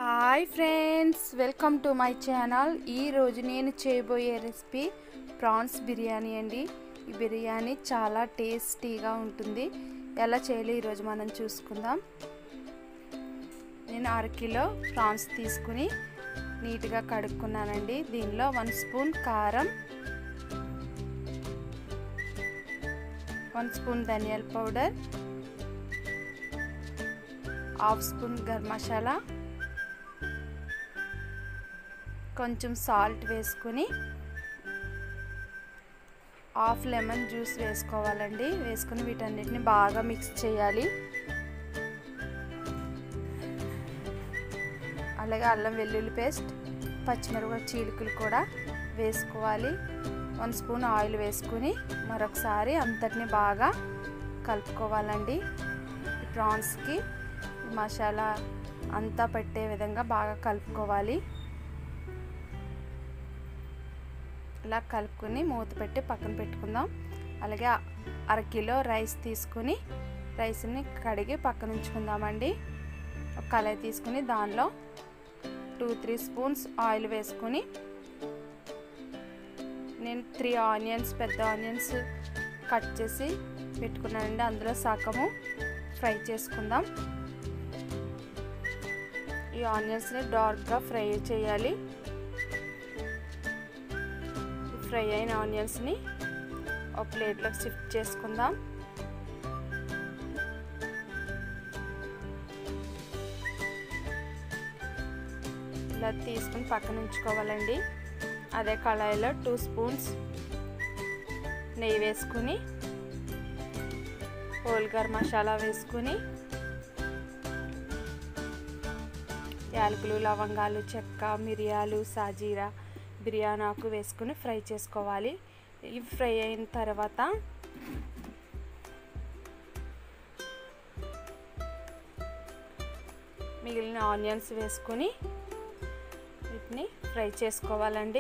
hi friends welcome to my channel ఈరోజు నేను చేయబోయే రెసిపీ ప్రాన్స్ బిర్యానీ అండి ఈ బిర్యానీ చాలా టేస్టీగా ఉంటుంది ఎలా చేయాలి ఈరోజు మనం చూసుకుందాం నేను అర కిలో ప్రాన్స్ తీసుకుని నీట్గా కడుక్కున్నానండి దీనిలో వన్ స్పూన్ కారం వన్ స్పూన్ ధనియాల powder half spoon garam masala కొంచెం సాల్ట్ వేసుకుని హాఫ్ లెమన్ జ్యూస్ వేసుకోవాలండి వేసుకుని వీటన్నిటిని బాగా మిక్స్ చేయాలి అలాగే అల్లం వెల్లుల్లి పేస్ట్ పచ్చిమిరపకాయ చీలికలు కూడా వేసుకోవాలి వన్ స్పూన్ ఆయిల్ వేసుకుని మరొకసారి అంతటిని బాగా కలుపుకోవాలండి ప్రాన్స్కి మసాలా అంతా పెట్టే విధంగా బాగా కలుపుకోవాలి ఇలా కలుపుకొని మూత పెట్టి పక్కన పెట్టుకుందాం అలాగే అర కిలో రైస్ తీసుకుని రైస్ని కడిగి పక్కన ఉంచుకుందామండి ఒక కళాయి తీసుకుని దానిలో టూ త్రీ స్పూన్స్ ఆయిల్ వేసుకుని నేను త్రీ ఆనియన్స్ పెద్ద ఆనియన్స్ కట్ చేసి పెట్టుకున్నానండి అందులో సగము ఫ్రై చేసుకుందాం ఈ ఆనియన్స్ని డార్క్గా ఫ్రై చేయాలి ఫ్రై అయిన ఆనియన్స్ని ఒక ప్లేట్లోకి షిఫ్ట్ చేసుకుందాం ఇలా తీసుకుని పక్కన ఉంచుకోవాలండి అదే కళాయిలో టూ స్పూన్స్ నెయ్యి వేసుకుని హోల్గర్ మసాలా వేసుకుని యాలకులు లవంగాలు చెక్క మిరియాలు సాజీరా బిర్యానీ ఆకు వేసుకుని ఫ్రై చేసుకోవాలి ఇవి ఫ్రై అయిన తర్వాత మిగిలిన ఆనియన్స్ వేసుకొని వీటిని ఫ్రై చేసుకోవాలండి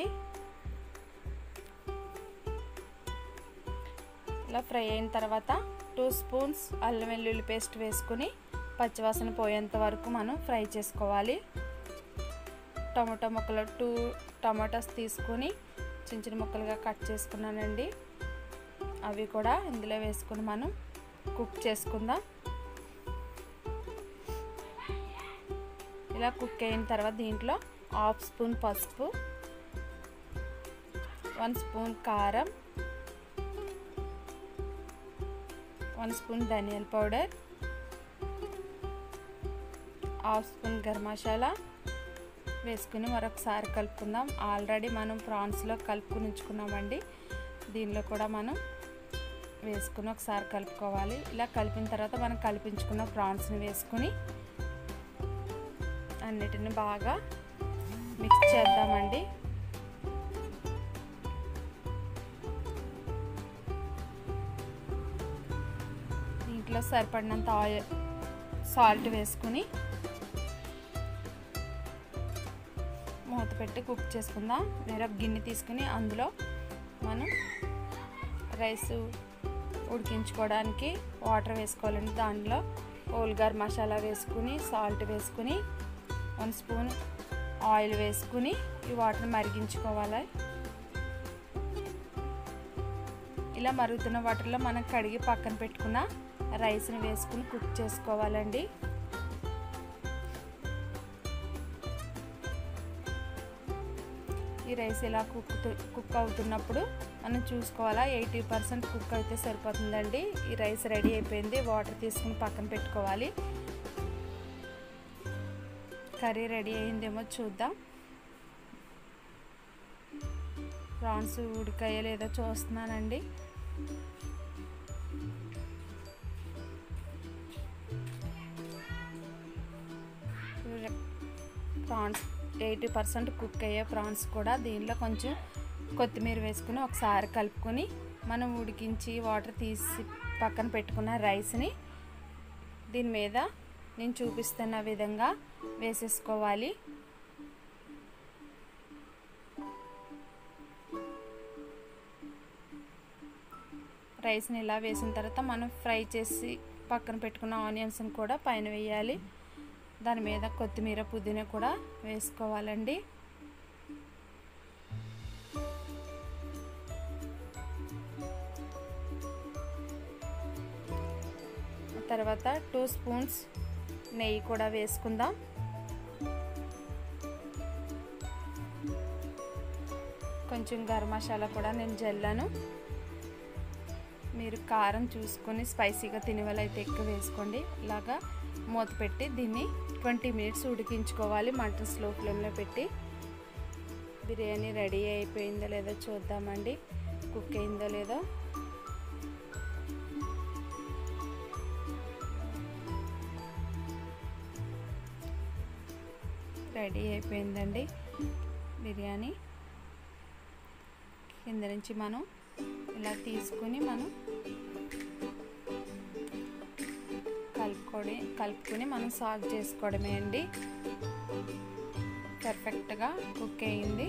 ఇలా ఫ్రై అయిన తర్వాత టూ స్పూన్స్ అల్లం వెల్లుల్లి పేస్ట్ వేసుకుని పచ్చివాసన పోయేంత వరకు మనం ఫ్రై చేసుకోవాలి టమాటా ముక్కలు టూ టమాటాస్ తీసుకొని చిన్న చిన్న ముక్కలుగా కట్ చేసుకున్నానండి అవి కూడా ఇందులో వేసుకొని మనం కుక్ చేసుకుందాం ఇలా కుక్ అయిన తర్వాత దీంట్లో హాఫ్ స్పూన్ పసుపు వన్ స్పూన్ కారం వన్ స్పూన్ ధనియాల powder half spoon garam masala వేసుకుని మరొకసారి కలుపుకుందాం ఆల్రెడీ మనం ప్రాన్స్లో కలుపుకుని ఉంచుకున్నామండి దీనిలో కూడా మనం వేసుకుని ఒకసారి కలుపుకోవాలి ఇలా కలిపిన తర్వాత మనం కలిపించుకున్న ప్రాన్స్ని వేసుకుని అన్నిటిని బాగా మిక్స్ చేద్దామండి దీంట్లో సరిపడినంత ఆయిల్ సాల్ట్ వేసుకుని మూత పెట్టి కుక్ చేసుకుందాం వేరొక గిన్నె తీసుకుని అందులో మనం రైస్ ఉడికించుకోవడానికి వాటర్ వేసుకోవాలండి దానిలో ఓల్గార్ మసాలా వేసుకుని సాల్ట్ వేసుకుని వన్ స్పూన్ ఆయిల్ వేసుకుని ఈ వాటర్ మరిగించుకోవాలి ఇలా మరుగుతున్న వాటర్లో మనం కడిగి పక్కన పెట్టుకున్న రైస్ని వేసుకుని కుక్ చేసుకోవాలండి ఈ రైస్ ఇలా కుక్ కుక్ అవుతున్నప్పుడు మనం చూసుకోవాలా ఎయిటీ పర్సెంట్ కుక్ అయితే సరిపోతుందండి ఈ రైస్ రెడీ అయిపోయింది వాటర్ తీసుకుని పక్కన పెట్టుకోవాలి కర్రీ రెడీ అయిందేమో చూద్దాం ప్రాన్స్ ఉడికాయో లేదో చూస్తున్నానండి ప్రాన్స్ ఎయిటీ పర్సెంట్ కుక్ అయ్యే ప్రాన్స్ కూడా దీనిలో కొంచెం కొత్తిమీర వేసుకుని ఒకసారి కలుపుకొని మనం ఉడికించి వాటర్ తీసి పక్కన పెట్టుకున్న రైస్ని దీని మీద నేను చూపిస్తున్న విధంగా వేసేసుకోవాలి రైస్ని ఇలా వేసిన తర్వాత మనం ఫ్రై చేసి పక్కన పెట్టుకున్న ఆనియన్స్ని కూడా పైన వేయాలి దాని మీద కొత్తిమీర పుదీనా కూడా వేసుకోవాలండి తర్వాత టూ స్పూన్స్ నెయ్యి కూడా వేసుకుందాం కొంచెం గరం మసాలా కూడా నేను జల్లాను మీరు కారం చూసుకొని స్పైసీగా తినే వాళ్ళైతే ఎక్కువ వేసుకోండి ఇలాగా మూత పెట్టి దీన్ని ట్వంటీ మినిట్స్ ఉడికించుకోవాలి మంట స్లో ఫ్లేమ్లో పెట్టి బిర్యానీ రెడీ అయిపోయిందో లేదో చూద్దామండి కుక్ అయిందో లేదో రెడీ అయిపోయిందండి బిర్యానీ కింద నుంచి మనం ఇలా తీసుకుని మనం కలుపుకొని కలుపుకొని మనం సాల్వ్ చేసుకోవడమే అండి పర్ఫెక్ట్గా కుక్ అయింది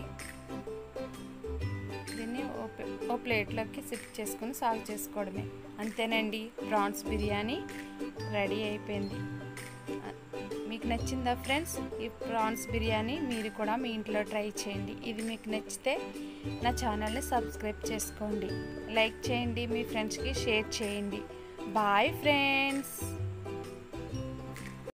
దీన్ని ఓ ప్లేట్లోకి సిప్ చేసుకొని సాల్వ్ చేసుకోవడమే అంతేనండి ప్రాన్స్ బిర్యానీ రెడీ అయిపోయింది మీకు నచ్చిందా ఫ్రెండ్స్ ఈ ప్రాన్స్ బిర్యానీ మీరు కూడా మీ ఇంట్లో ట్రై చేయండి ఇది మీకు నచ్చితే నా ఛానల్ని సబ్స్క్రైబ్ చేసుకోండి లైక్ చేయండి మీ ఫ్రెండ్స్కి షేర్ చేయండి బాయ్ ఫ్రెండ్స్